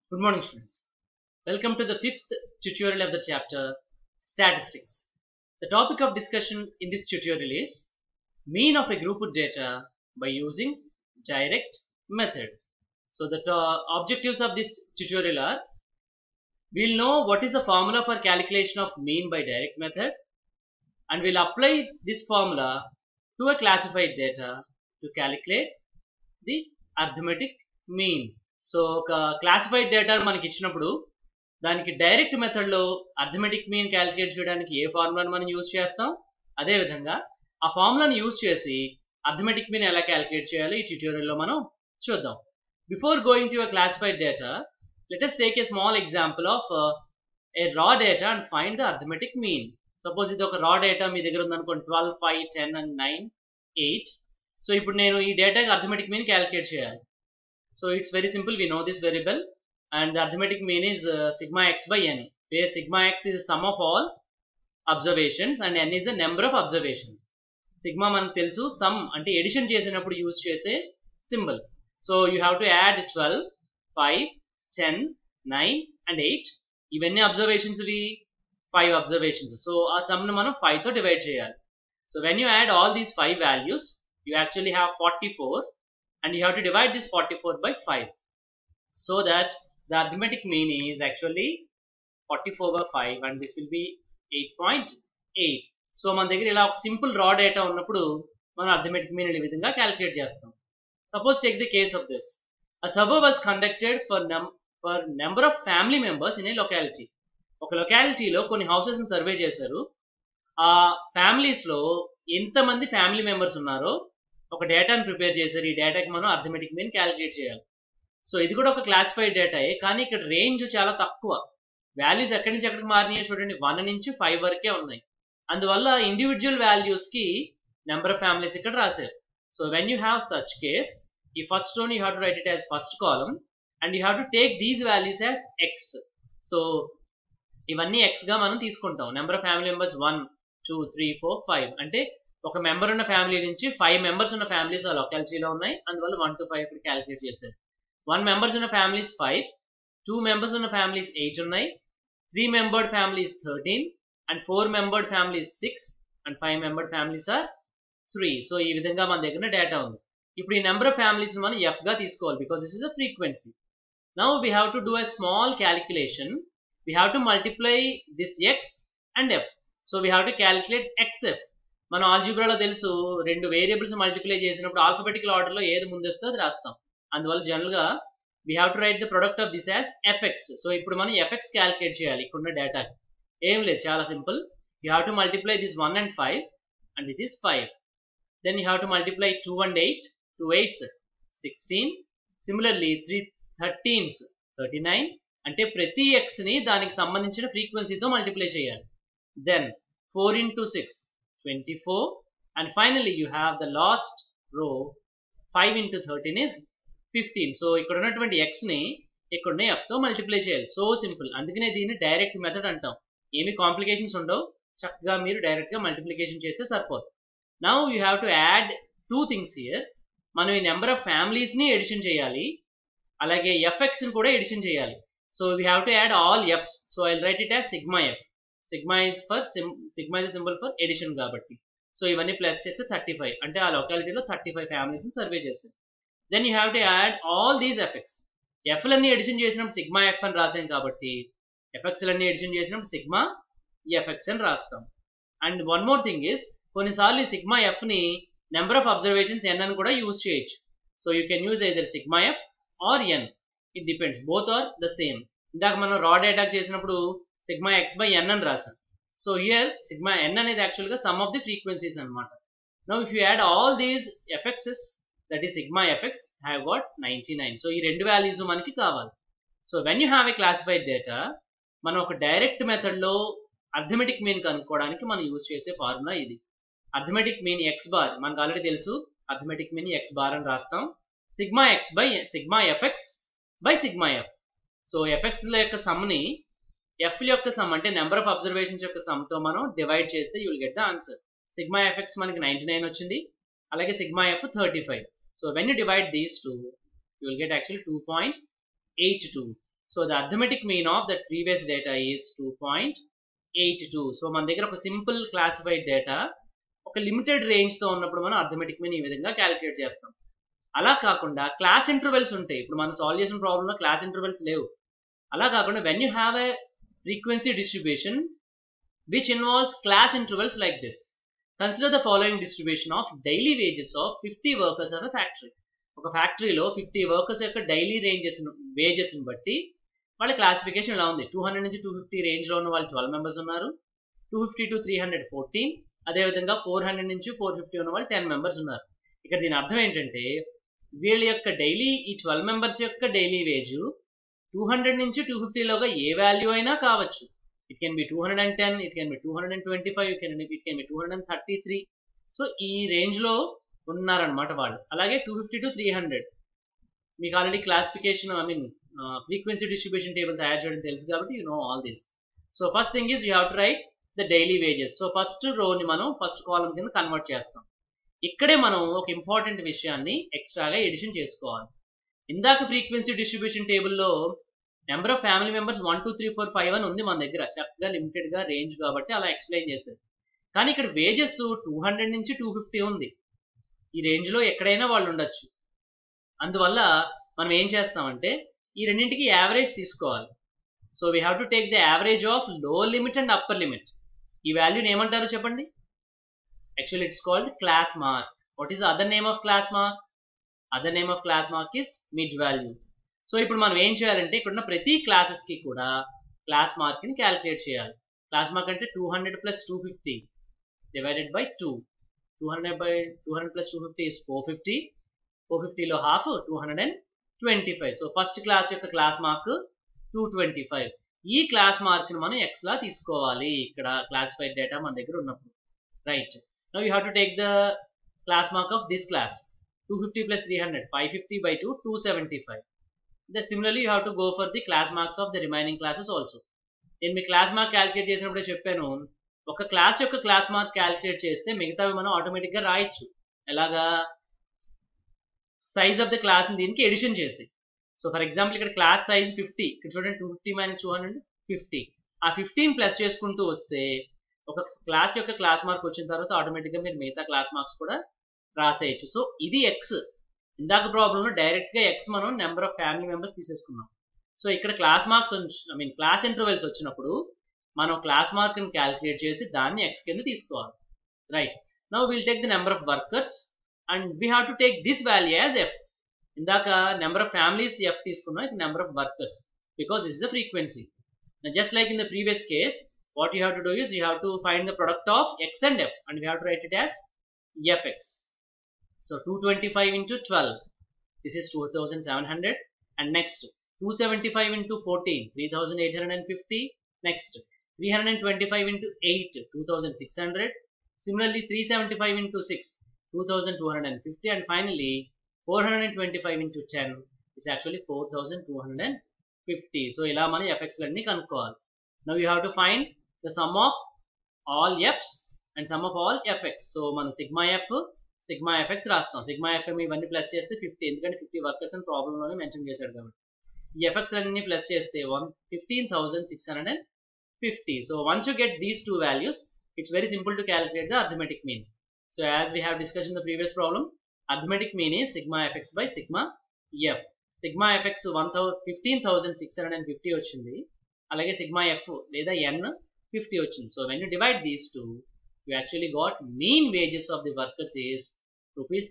Good morning, students. Welcome to the fifth tutorial of the chapter Statistics. The topic of discussion in this tutorial is mean of a group of data by using direct method. So the uh, objectives of this tutorial are we'll know what is the formula for calculation of mean by direct method and we'll apply this formula to a classified data to calculate the arithmetic mean. So ఒక classified data మనకి ఇచ్చినప్పుడు దానికి direct మెథడ్లో arithmetic mean calculate చేయడానికి ఏ ఫార్ములాను మనం use చేస్తాం అదేవిధంగా ఆ ఫార్ములాను యూజ్ చేసి అర్థమెటిక్ మీన్ ఎలా క్యాలిక్యులేట్ చేయాలో ఈ ట్యూటోరియల్లో మనం చూద్దాం before going to classified data let's take a small example of a raw data and find the arithmetic mean suppose ఇది ఒక రా డేటా మీ దగ్గర ఉందనుకోండి twelve five ten and nine eight so ఇప్పుడు నేను ఈ డేటాకి అర్థమెటిక్ మీన్ క్యాలిక్యులేట్ చేయాలి So it's very simple. We know this variable and the arithmetic mean is uh, sigma x by n where sigma x is the sum of all observations and n is the number of observations. Sigma మనకు తెలుసు some అంటే edition చేసినప్పుడు use చేసే symbol so you have to add twelve five ten nine and eight ఇవన్నీ observations ఇవి five observations so ఆ సమ్ను మనం ఫైవ్తో డివైడ్ చేయాలి so when you add all these five values you actually have forty four and you have to divide this 44 by 5 so that the arithmetic mean is actually 44 by 5 and this will be 8.8 so మన దగ్గర ఇలా ఒక simple రా data ఉన్నప్పుడు మనం arithmetic mean ఈ విధంగా calculate చేస్తాం suppose take the case of this a survey was conducted for for number of family members in a locality ఒక లొకాలిటీలో కొన్ని హౌసెస్ సర్వే చేశారు ఆ ఫ్యామిలీస్లో ఎంతమంది ఫ్యామిలీ మెంబర్స్ ఉన్నారో ఒక డేటాను ప్రిపేర్ చేశారు ఈ డేటాకి మనం అర్థమెటిక్ మీన్ క్యాలిక్యులేట్ చేయాలి సో ఇది కూడా ఒక క్లాసిఫైడ్ డేటాయే కానీ ఇక్కడ రేంజ్ చాలా తక్కువ వాల్యూస్ ఎక్కడి నుంచి ఎక్కడికి మారినాయో చూడండి వన్ నుంచి ఫైవ్ వరకే ఉన్నాయి అందువల్ల ఇండివిజువల్ వాల్యూస్కి నెంబర్ ఆఫ్ ఫ్యామిలీస్ ఇక్కడ రాశారు so when you have such case ఈ first రోన్ you have to right it as first column and you have to take these values as X so ఇవన్నీ ఎక్స్గా మనం తీసుకుంటాం number of family members one two three four five అంటే ఒక member ఉన్న family నుంచి five members ఉన్న families ఆ లొకాలిటీలో ఉన్నాయి అందువల్ల వన్ టు ఫైవ్ ఇక్కడ క్యాలిక్యులేట్ చేశారు వన్ మెంబర్స్ ఉన్న ఫ్యామిలీస్ ఫైవ్ టూ మెంబర్స్ ఉన్న ఫ్యామిలీస్ ఎయిట్ ఉన్నాయి three membered families thirteen and four membered families six and five membered families are three so ఈ విధంగా మన దగ్గర డేటా ఉంది ఇప్పుడు ఈ నెంబర్ ఆఫ్ ఫ్యామిలీస్ మనం ఎఫ్ గా తీసుకోవాలి because this is a frequency now we have to do a small calculation we have to multiply this X and F so we have to calculate X F మనం ఆల్జిబ్రాలో తెలుసు రెండు variables multiply చేసినప్పుడు alphabetical ఆర్డర్లో ఏది ముందొస్తే అది రాస్తాం అందువల్ల జనరల్గా we have to write the product of this as F X so ఇప్పుడు మనం ఎఫెక్స్ క్యాలిక్యులేట్ చేయాలి ఇక్కడున్న డేటాకి ఏం లేదు చాలా simple you have to multiply this one and five and it is five then you have to multiply two and eight two eights sixteen similarly three thirteens thirty nine అంటే ప్రతి ఎక్స్ని దానికి సంబంధించిన ఫ్రీక్వెన్సీతో మల్టిప్లై చేయాలి then four into six 24 and finally you have the last row 5 into 13 is 15 so ఇక్కడ ఉన్నటువంటి x ని ఇక్కడ f తో మల్టిప్లై చేయాలి సో సింపుల్ అందుకనే దీన్ని డైరెక్ట్ మెథడ్ అంటాం ఏమి కాంప్లికేషన్స్ ఉండవు చక్కగా మీరు డైరెక్ట్ గా మల్టిప్లికేషన్ చేస్తే సరిపోదు now you have to add two things here మనం ఈ నెంబర్ ఆఫ్ ఫ్యామిలీస్ ని ఎడిషన్ చేయాలి అలాగే ఎఫ్ఎక్స్ ని కూడా ఎడిషన్ చేయాలి so we have to add all F so I write it as sigma F sigma is for sigma is symbol for addition కాబట్టి so ఇవన్నీ ప్లస్ చేస్తే థర్టీ ఫైవ్ అంటే ఆ లొకాలిటీలో థర్టీ ఫైవ్ ఫ్యామిలీస్ని సర్వే చేశారు then you have to add all these effects ఎఫ్లన్నీ addition చేసినప్పుడు సిగ్మా ఎఫ్ అని రాసాం కాబట్టి ఎఫెక్ట్స్లన్నీ ఎడిషన్ చేసినప్పుడు సిగ్మా ఎఫెక్ట్స్ అని రాస్తాం and one more thing is కొన్నిసార్లు ఈ సిగ్మా ఎఫ్ని నెంబర్ ఆఫ్ అబ్జర్వేషన్స్ ఎన్ అని కూడా యూజ్ చేయొచ్చు so you can use either sigma F or N it depends both are the same ఇందాక మనం రా డేటా చేసినప్పుడు సిగ్మా ఎక్స్ బై ఎన్ అని రాసాం సో హియర్ సిగ్మా ఎన్ అనేది యాక్చువల్గా సమ్ ఆఫ్ ది ఫ్రీక్వెన్సీస్ అనమాట no if you add all these F Xs that ఈ sigma F Xs have got ninety nine so ఈ రెండు వాల్యూస్ మనకి కావాలి so when you have a classified data మనం ఒక డైరెక్ట్ మెథడ్లో అర్థమెటిక్ మీన్ కనుక్కోవడానికి మనం యూజ్ చేసే ఫార్ములా ఇది అర్థమెటిక్ మీన్ ఎక్స్ బార్ మనకు ఆల్రెడీ తెలుసు అర్థమెటిక్ మీన్ ఎక్స్ బార్ అని రాస్తాం sigma X by sigma effects by sigma F so ఎఫెక్స్ల యొక్క సమ్ని ఎఫ్ యొక్క సమ్ అంటే నెంబర్ ఆఫ్ అబ్జర్వేషన్స్ యొక్క సమ్తో మనం డివైడ్ చేస్తే you'll get the answer sigma F X మనకి నైంటీ నైన్ వచ్చింది అలాగే sigma F thirty five so when you divide these two you will get actually two point eight two so the arithmetic mean of that previous data is two point eight two so మన దగ్గర ఒక simple classified data ఒక limited రేంజ్తో ఉన్నప్పుడు మనం arithmetic mean ఈ విధంగా calculate చేస్తాం అలా కాకుండా క్లాస్ ఇంటర్వెల్స్ ఉంటాయి ఇప్పుడు మనం సాల్వ్ చేసిన ప్రాబ్లంలో క్లాస్ ఇంటర్వెల్స్ లేవు అలా కాకుండా when you have a frequency distribution which involves class intervals like this consider the following distribution of daily wages of fifty workers of a factory ఒక ఫ్యాక్టరీలో ఫిఫ్టీ వర్కర్స్ యొక్క డైలీ రేంజెస్ వేజెస్ని బట్టి వాళ్ళ classification ఇలా ఉంది టూ హండ్రెడ్ నుంచి two fifty రేంజ్లో ఉన్న వాళ్ళు ట్వెల్వ్ మెంబర్స్ ఉన్నారు two fifty to three hundred fourteen అదేవిధంగా ఫోర్ హండ్రెడ్ నుంచి ఫోర్ ఫిఫ్టీ ఉన్న వాళ్ళు టెన్ మెంబర్స్ ఉన్నారు ఇక్కడ దీని అర్థం ఏంటంటే వీళ్ళ యొక్క డైలీ ఈ ట్వెల్వ్ మెంబర్స్ యొక్క డైలీ వేజ్ టూ హండ్రెడ్ నుంచి టూ ఫిఫ్టీలోగా ఏ వాల్యూ అయినా కావచ్చు it can be two hundred and ten it can be two hundred and twenty five it can it can be two hundred and thirty three so ఈ రేంజ్లో ఉన్నారనమాట వాళ్ళు అలాగే two fifty to three hundred మీకు already classification I mean frequency distribution table తయారు చేయడం తెలుసు కాబట్టి you know all this so first thing is you have to write the daily wages so first రోని మనం ఫస్ట్ కాలం కింద కన్వర్ట్ చేస్తాం ఇక్కడే మనం ఒక ఇంపార్టెంట్ విషయాన్ని ఎక్స్ట్రాగా ఎడిషన్ చేసుకోవాలి ఇందాక ఫ్రీక్వెన్సీ డిస్ట్రిబ్యూషన్ టేబుల్లో number of family members one two three four five అని ఉంది మన దగ్గర చక్కగా లిమిటెడ్గా రేంజ్ కాబట్టి అలా ఎక్స్ప్లెయిన్ చేశారు కానీ ఇక్కడ వేజెస్ టూ హండ్రెడ్ నుంచి టూ ఫిఫ్టీ ఉంది ఈ రేంజ్లో ఎక్కడైనా వాళ్ళు ఉండొచ్చు అందువల్ల మనం ఏం చేస్తామంటే ఈ రెండింటికి యావరేజ్ తీసుకోవాలి so we have to take the average of low limit and upper limit ఈ వాల్యూని ఏమంటారో చెప్పండి actually it's called class mark what is other name of class mark other name of class mark is mid value so ఇప్పుడు మనం ఏం చేయాలంటే ఇక్కడున్న ప్రతి క్లాసెస్కి కూడా క్లాస్ మార్క్ని క్యాలిక్యులేట్ చేయాలి క్లాస్ మార్క్ అంటే two hundred plus two fifty divided by two two hundred by two hundred plus two fifty is four fifty four ఫిఫ్టీలో half two hundred and twenty five so first class యొక్క class mark two twenty five ఈ class మార్క్ని మనం X లా తీసుకోవాలి ఇక్కడ classified data మన దగ్గర ఉన్నప్పుడు right no you have to take the class mark of this class two fifty plus three hundred five fifty by two two seventy five the similarly you have to go for the class marks of the remaining classes also నేను మీ class mark calculate చేసినప్పుడే చెప్పాను ఒక class యొక్క class mark calculate చేస్తే మిగతావి మనం ఆటోమేటిక్గా రాయొచ్చు ఎలాగా సైజ్ ఆఫ్ ద క్లాస్ దీనికి ఎడిషన్ చేసి సో ఫర్ ఎగ్జాంపుల్ ఇక్కడ క్లాస్ సైజ్ ఫిఫ్టీ ఇక్కడ చూడండి two fifty minus two hundred fifty ఆ ఫిఫ్టీన్ ప్లస్ చేసుకుంటూ వస్తే ఒక క్లాస్ యొక్క క్లాస్ మార్క్ వచ్చిన తర్వాత ఆటోమేటిక్గా మీరు మిగతా క్లాస్ మార్క్స్ కూడా రాసేయచ్చు సో ఇది ఎక్స్ ఇందాక ప్రాబ్లంలో డైరెక్ట్గా ఎక్స్ మనం నెంబర్ ఆఫ్ ఫ్యామిలీ మెంబర్స్ తీసేసుకున్నాం సో ఇక్కడ class marks I mean class intervals వచ్చినప్పుడు మనం క్లాస్ మార్క్ని క్యాలిక్యులేట్ చేసి దాన్ని ఎక్స్ కింద తీసుకోవాలి right now will take the number of workers and we have to take this value as F ఇందాక నెంబర్ ఆఫ్ ఫ్యామిలీస్ ఎఫ్ తీసుకున్నాం ఇది number of workers because is the frequency just like in the previous case what you have to do is you have to find the product of x and f and we have to write it as fx so 225 into 12 this is 2700 and next 275 into 14 3850 next 325 into 8 2600 similarly 375 into 6 2250 and finally 425 into 10 it's actually 4250 so ఇలా మనం fx లన్నీ కనుక్కోవాలి now you have to find the sum of all f's and sum of all fx so మనం sigma f sigma fx రాస్తాం sigma fm ఇవన్నీ plus చేస్తే fifty ఎందుకంటే fifty workers అని ప్రాబ్లంలోనే మెన్షన్ చేశాడు కాబట్టి ఈ ఎఫెక్ట్స్ అన్ని ప్లస్ చేస్తే one fifteen thousand six hundred and fifty so once you get these two values it's very simple to calculate the arithmetic mean so as we have discuss in the previous problem arithmetic mean is sigma effects by sigma F sigma FX one thou fifteen thousand six hundred and fifty వచ్చింది అలాగే sigma F లేదా N fifty వచ్చింది so when you divide these two you actually got mean wages of the workers is rupees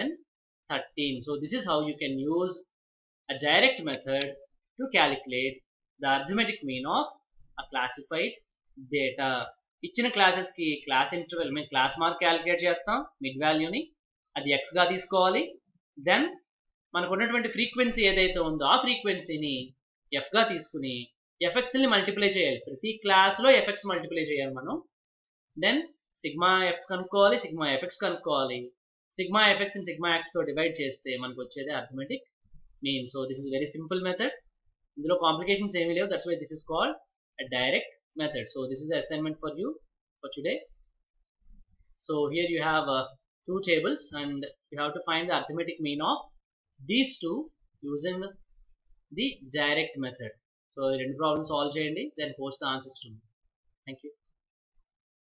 313 so this is how you can use a direct method to calculate the arithmetic mean of a classified data ఇచ్చిన classes కి class interval మేము class mark calculate చేస్తాం mid వాల్యూని అది X గా తీసుకోవాలి then మనకు ఉన్నటువంటి ఫ్రీక్వెన్సీ ఏదైతే ఉందో ఆ ఫ్రీక్వెన్సీని ఎఫ్ గా తీసుకుని ఎఫ్ఎక్స్ ని మల్టిప్లై చేయాలి ప్రతి క్లాస్ లో ఎఫెక్స్ మల్టిప్లై చేయాలి మనం దెన్ సిగ్మా ఎఫ్ కనుక్కోవాలి సిగ్మా ఎఫెక్స్ కనుక్కోవాలి sigma FX and sigma X తో డివైడ్ చేస్తే మనకు వచ్చేది arithmetic mean so this is very simple method ఇందులో కాంప్లికేషన్స్ ఏమీ లేవు that's why this is called a direct method so this is assignment for you for today so here you have two tables and you have to find the arithmetic mean of these two using the direct method సో ఈ రెండు problems solve చేయండి then post the answers to thank you